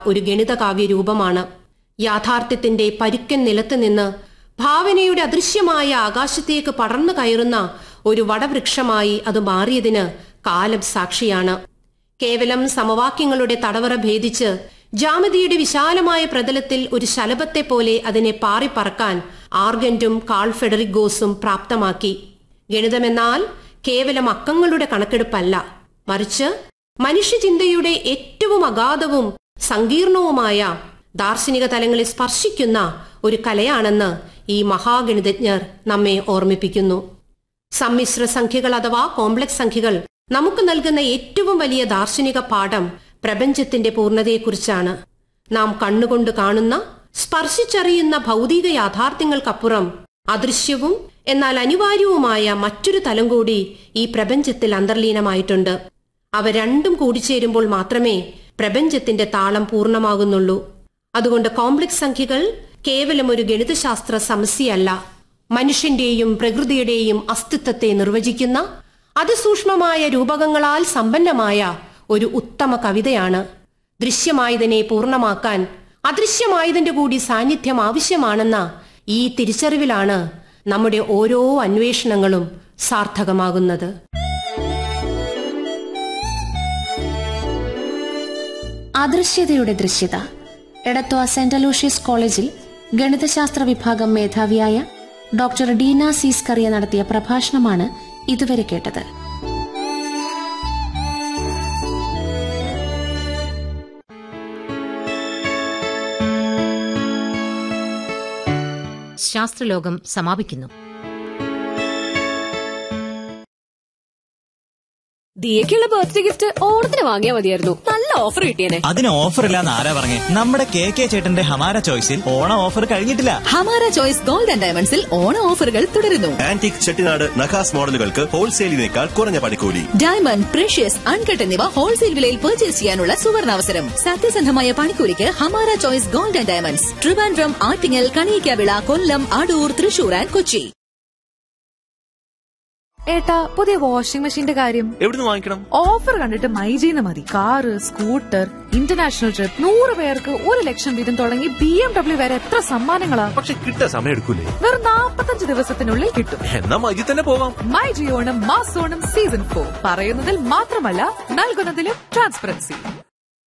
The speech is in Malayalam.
ഒരു ഗണിതകാവ്യ രൂപമാണ് യാഥാർത്ഥ്യത്തിന്റെ പരുക്കൻ നിലത്ത് നിന്ന് ഭാവനയുടെ അദൃശ്യമായ ആകാശത്തേക്ക് പടർന്നു കയറുന്ന ഒരു വടവൃക്ഷമായി അത് മാറിയതിന് കാലം സാക്ഷിയാണ് കേവലം സമവാക്യങ്ങളുടെ തടവറ ഭേദിച്ച് ജാമതിയുടെ വിശാലമായ പ്രതലത്തിൽ ഒരു ശലഭത്തെ പോലെ അതിനെ പാറിപ്പറക്കാൻ ആർഗന്റും കാൾ ഫെഡറിഗോസും പ്രാപ്തമാക്കി ഗണിതമെന്നാൽ കേവലം അക്കങ്ങളുടെ കണക്കെടുപ്പല്ല മറിച്ച് മനുഷ്യചിന്തയുടെ ഏറ്റവും അഗാധവും സങ്കീർണവുമായ ദാർശനിക തലങ്ങളെ സ്പർശിക്കുന്ന ഒരു കലയാണെന്ന് ഈ മഹാഗണിതജ്ഞർ നമ്മെ ഓർമ്മിപ്പിക്കുന്നു സമ്മിശ്ര സംഖ്യകൾ അഥവാ കോംപ്ലക്സ് സംഖ്യകൾ നമുക്ക് നൽകുന്ന ഏറ്റവും വലിയ ദാർശനിക പാഠം പ്രപഞ്ചത്തിന്റെ പൂർണ്ണതയെക്കുറിച്ചാണ് നാം കണ്ണുകൊണ്ട് കാണുന്ന സ്പർശിച്ചറിയുന്ന ഭൗതിക യാഥാർത്ഥ്യങ്ങൾക്കപ്പുറം അദൃശ്യവും എന്നാൽ അനിവാര്യവുമായ മറ്റൊരു തലം കൂടി ഈ പ്രപഞ്ചത്തിൽ അന്തർലീനമായിട്ടുണ്ട് അവ രണ്ടും കൂടിച്ചേരുമ്പോൾ മാത്രമേ പ്രപഞ്ചത്തിന്റെ താളം പൂർണ്ണമാകുന്നുള്ളൂ അതുകൊണ്ട് കോംപ്ലക്സ് സംഖ്യകൾ കേവലം ഒരു ഗണിതശാസ്ത്ര സമസ്യയല്ല മനുഷ്യന്റെയും പ്രകൃതിയുടെയും അസ്തിത്വത്തെ നിർവചിക്കുന്ന അതിസൂക്ഷ്മമായ രൂപകങ്ങളാൽ സമ്പന്നമായ ഒരു ഉത്തമ കവിതയാണ് ദൃശ്യമായതിനെ പൂർണ്ണമാക്കാൻ അദൃശ്യമായതിന്റെ കൂടി സാന്നിധ്യം ആവശ്യമാണെന്ന ഈ തിരിച്ചറിവിലാണ് നമ്മുടെ ഓരോ അന്വേഷണങ്ങളും സാർത്ഥകമാകുന്നത് അദൃശ്യതയുടെ ദൃശ്യത എടത്വ സെന്റ് അലൂഷ്യസ് കോളേജിൽ ഗണിതശാസ്ത്ര വിഭാഗം മേധാവിയായ ഡോക്ടർ ഡീന സീസ്കറിയ നടത്തിയ പ്രഭാഷണമാണ് ഇതുവരെ കേട്ടത് ശാസ്ത്രലോകം സമാപിക്കുന്നു ദിയക്കുള്ള ബർത്ത്ഡേ ഗിഫ്റ്റ് ഓണത്തിന് വാങ്ങിയാൽ മതിയായിരുന്നു നല്ല ഓഫർ കിട്ടിയേനെ അതിന് ഓഫർ ഇല്ലാന്ന് ആരാ പറഞ്ഞേ നമ്മുടെ കെ കെ ചേട്ടന്റെ ഹമാര ചോയ്സിൽ ഓണ ഓഫർ കഴിഞ്ഞിട്ടില്ല ഹമാര ചോയ്സ് ഗോൾഡ് ആൻഡ് ഡയമണ്ട്സിൽ ഓണ ഓഫറുകൾ തുടരുന്നു ആന്റിക് ചെട്ടിനാട് നഖാസ് മോഡലുകൾക്ക് ഹോൾസെയിലിനേക്കാൾ കുറഞ്ഞ പണിക്കൂലി ഡയമണ്ട് പ്രഷ്യസ് അൺകട്ട് എന്നിവ ഹോൾസെയിൽ വിലയിൽ പർച്ചേസ് ചെയ്യാനുള്ള സുവർണാവസരം സത്യസന്ധമായ പണിക്കൂലിക്ക് Hamara choice gold and diamonds Trivandrum Attingal Kaliyakkavilai Kollam Adoor Thrissur and Kochi ഏട്ടാ പുതിയ വാഷിംഗ് മെഷീന്റെ കാര്യം എവിടുന്ന് വാങ്ങിക്കണം ഓഫർ കണ്ടിട്ട് മൈജീന്ന് മതി കാറ് സ്കൂട്ടർ ഇന്റർനാഷണൽ ട്രിപ്പ് നൂറ് പേർക്ക് ഒരു ലക്ഷം വീതം തുടങ്ങി ബി എം ഡബ്ല്യു വരെ എത്ര സമ്മാനങ്ങളാ പക്ഷെ കിട്ടാൻ സമയം എടുക്കൂലേ വെറും നാപ്പത്തഞ്ച് ദിവസത്തിനുള്ളിൽ കിട്ടും എന്നാ മജി തന്നെ പോവാം മൈ ജിയോണം മാസോണം സീസൺ ഫോർ പറയുന്നതിൽ മാത്രമല്ല നൽകുന്നതിലും ട്രാൻസ്പെറൻസി